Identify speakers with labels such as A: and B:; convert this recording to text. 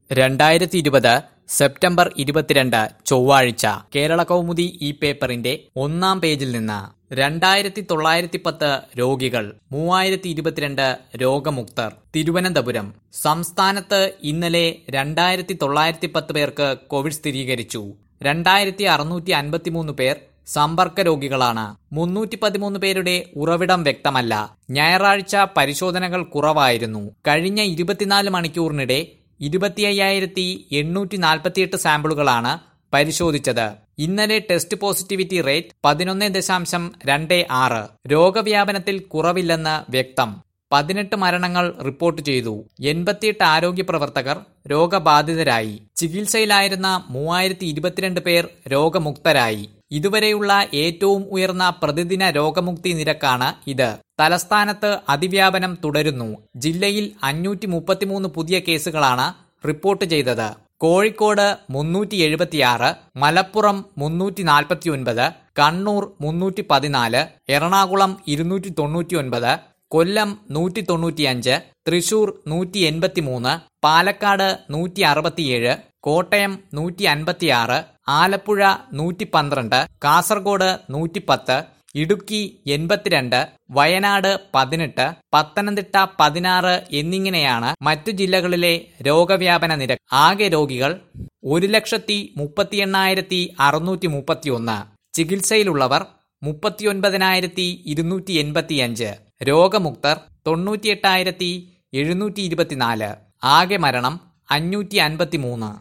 A: രണ്ടായിരത്തി ഇരുപത് സെപ്റ്റംബർ ഇരുപത്തിരണ്ട് ചൊവ്വാഴ്ച കേരള കൗമുദി ഈ പേപ്പറിന്റെ ഒന്നാം പേജിൽ നിന്ന് രണ്ടായിരത്തി തൊള്ളായിരത്തി പത്ത് രോഗികൾ മൂവായിരത്തി ഇരുപത്തിരണ്ട് രോഗമുക്തർ തിരുവനന്തപുരം സംസ്ഥാനത്ത് ഇന്നലെ രണ്ടായിരത്തി തൊള്ളായിരത്തി പത്ത് പേർക്ക് കോവിഡ് സ്ഥിരീകരിച്ചു രണ്ടായിരത്തി അറുന്നൂറ്റി അൻപത്തിമൂന്ന് പേർ സമ്പർക്ക രോഗികളാണ് മുന്നൂറ്റി പതിമൂന്ന് പേരുടെ ഉറവിടം വ്യക്തമല്ല ഞായറാഴ്ച പരിശോധനകൾ കുറവായിരുന്നു കഴിഞ്ഞ ഇരുപത്തിനാല് മണിക്കൂറിനിടെ ഇരുപത്തി അയ്യായിരത്തി എണ്ണൂറ്റി നാൽപ്പത്തിയെട്ട് സാമ്പിളുകളാണ് പരിശോധിച്ചത് ഇന്നലെ ടെസ്റ്റ് പോസിറ്റിവിറ്റി റേറ്റ് പതിനൊന്ന് ദശാംശം രണ്ട് ആറ് രോഗവ്യാപനത്തിൽ കുറവില്ലെന്ന് വ്യക്തം പതിനെട്ട് മരണങ്ങൾ റിപ്പോർട്ട് ചെയ്തു എൺപത്തിയെട്ട് ആരോഗ്യ പ്രവർത്തകർ രോഗബാധിതരായി ചികിത്സയിലായിരുന്ന മൂവായിരത്തി ഇരുപത്തിരണ്ട് പേർ രോഗമുക്തരായി ഇതുവരെയുള്ള ഏറ്റവും ഉയർന്ന പ്രതിദിന രോഗമുക്തി നിരക്കാണ് ഇത് തലസ്ഥാനത്ത് അതിവ്യാപനം തുടരുന്നു ജില്ലയിൽ അഞ്ഞൂറ്റി മുപ്പത്തിമൂന്ന് പുതിയ കേസുകളാണ് റിപ്പോർട്ട് ചെയ്തത് കോഴിക്കോട് മുന്നൂറ്റി എഴുപത്തിയാറ് മലപ്പുറം മുന്നൂറ്റി നാൽപ്പത്തിയൊൻപത് കണ്ണൂർ മുന്നൂറ്റി പതിനാല് എറണാകുളം ഇരുന്നൂറ്റി തൊണ്ണൂറ്റിയൊൻപത് കൊല്ലം നൂറ്റി തൊണ്ണൂറ്റിയഞ്ച് തൃശൂർ നൂറ്റി എൺപത്തിമൂന്ന് പാലക്കാട് നൂറ്റി അറുപത്തിയേഴ് കോട്ടയം നൂറ്റി അൻപത്തിയാറ് ആലപ്പുഴ നൂറ്റി പന്ത്രണ്ട് കാസർഗോഡ് നൂറ്റിപ്പത്ത് ഇടുക്കി എൺപത്തിരണ്ട് വയനാട് പതിനെട്ട് പത്തനംതിട്ട പതിനാറ് എന്നിങ്ങനെയാണ് മറ്റു ജില്ലകളിലെ രോഗവ്യാപന നിരക്ക് ആകെ രോഗികൾ ഒരു ലക്ഷത്തി മുപ്പത്തി എണ്ണായിരത്തി അറുന്നൂറ്റി മുപ്പത്തിയൊന്ന് ചികിത്സയിലുള്ളവർ മുപ്പത്തിയൊൻപതിനായിരത്തി ഇരുന്നൂറ്റി എൺപത്തിയഞ്ച് രോഗമുക്തർ തൊണ്ണൂറ്റിയെട്ടായിരത്തി എഴുന്നൂറ്റി ഇരുപത്തിനാല് ആകെ മരണം അഞ്ഞൂറ്റി അൻപത്തിമൂന്ന്